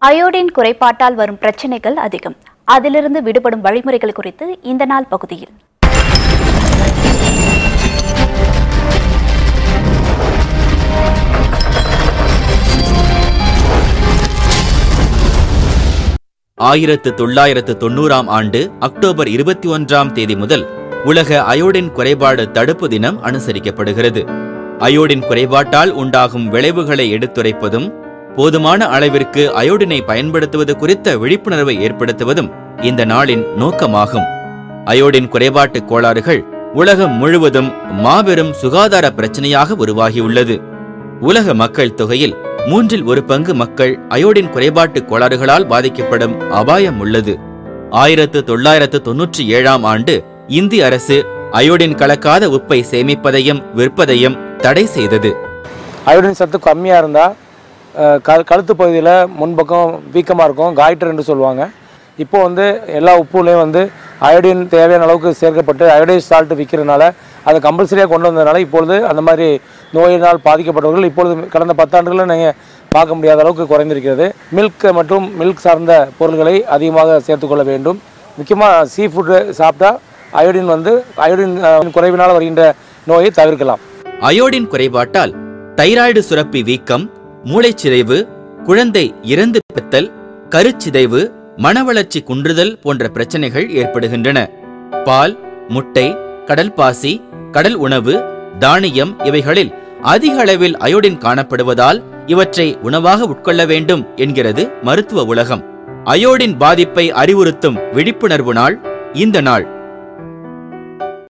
iodine குறைபாட்டால் வரும் பிரச்சனைகள் அதிகம் அதிலிருந்து விடுபடும் வழிமுறைகள் குறித்து இந்த நாள் பகுதியில் ஆயிரத்து தொள்ளாயிரத்து தொண்ணூறாம் ஆண்டு அக்டோபர் இருபத்தி ஒன்றாம் தேதி முதல் உலக அயோடின் குறைபாடு தடுப்பு தினம் அனுசரிக்கப்படுகிறது அயோடின் குறைபாட்டால் உண்டாகும் விளைவுகளை எடுத்துரைப்பதும் போதுமான அளவிற்கு அயோடினை பயன்படுத்துவது குறித்த விழிப்புணர்வை ஏற்படுத்துவதும் இந்த நாளின் நோக்கமாகும் அயோடின் குறைபாட்டு கோளாறுகள் உலகம் முழுவதும் மாபெரும் சுகாதார பிரச்சனையாக உருவாகியுள்ளது உலக மக்கள் தொகையில் மூன்றில் ஒரு பங்கு மக்கள் அயோடின் குறைபாட்டு கோளாறுகளால் பாதிக்கப்படும் அபாயம் உள்ளது ஆயிரத்து தொள்ளாயிரத்து தொன்னூற்றி ஏழாம் ஆண்டு இந்திய அரசு அயோடின் கலக்காத உப்பை சேமிப்பதையும் விற்பதையும் தடை செய்தது அயோடின் சத்து கம்மியாக இருந்தால் க கழுத்து பகுதியில் முன்பக்கம் வீக்கமாக இருக்கும் காய்டர் என்று சொல்லுவாங்க இப்போ வந்து எல்லா உப்புலையும் வந்து அயோடின் தேவையான அளவுக்கு சேர்க்கப்பட்டு அயோடைஸ் சால்ட் விற்கிறதுனால அதை கம்பல்சரியாக கொண்டு வந்ததுனால இப்பொழுது அந்த மாதிரி நோயினால் பாதிக்கப்பட்டவர்கள் இப்பொழுது கடந்த பத்தாண்டுகளில் நீங்கள் பார்க்க முடியாத அளவுக்கு குறைந்திருக்கிறது மில்க் மற்றும் மில்க் சார்ந்த பொருள்களை அதிகமாக சேர்த்துக்கொள்ள வேண்டும் முக்கியமாக சீ ஃபுட்டு சாப்பிட்டா அயோடின் வந்து அயோடின் அஹ், குறைவினால் வருகின்ற நோயை தவிர்க்கலாம் அயோடின் குறைபாட்டால் தைராய்டு சுரப்பி வீக்கம் மூளைச்சிதைவு குழந்தை இறந்து பித்தல் கருச்சிதைவு மனவளர்ச்சி குன்றுதல் போன்ற பிரச்சனைகள் ஏற்படுகின்றன பால் முட்டை கடல் பாசி கடல் உணவு தானியம் இவைகளில் அதிக அளவில் அயோடின் காணப்படுவதால் இவற்றை உணவாக உட்கொள்ள வேண்டும் என்கிறது மருத்துவ உலகம் அயோடின் பாதிப்பை அறிவுறுத்தும் விழிப்புணர்வு நாள் இந்த நாள்